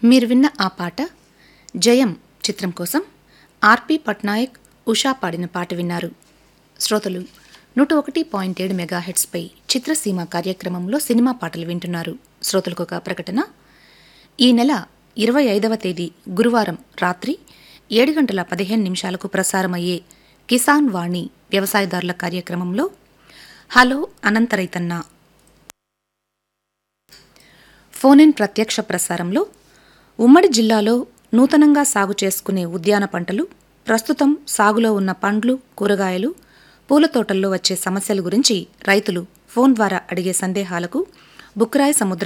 మీరు విన్న ఆ పాట జయం చిత్రం కోసం ఆర్పి పట్నాయక్ ఉషా పాడిన పాట విన్నారు శ్రోతలు నూట ఒకటి పాయింట్ ఏడు మెగాహెట్స్పై చిత్రసీమ కార్యక్రమంలో సినిమా పాటలు వింటున్నారు శ్రోతలకు ఒక ప్రకటన ఈ నెల ఇరవై ఐదవ తేదీ గురువారం రాత్రి ఏడు గంటల పదిహేను నిమిషాలకు ప్రసారమయ్యే కిసాన్ వాణి వ్యవసాయదారుల కార్యక్రమంలో హలో అనంత రైతన్న ఫోన్ ఇన్ ప్రత్యక్ష ప్రసారంలో ఉమ్మడి జిల్లాలో నూతనంగా సాగు చేసుకునే ఉద్యాన పంటలు ప్రస్తుతం సాగులో ఉన్న పండ్లు కూరగాయలు పూల తోటల్లో వచ్చే సమస్యల గురించి రైతులు ఫోన్ ద్వారా అడిగే సందేహాలకు బుక్రాయ్ సముద్ర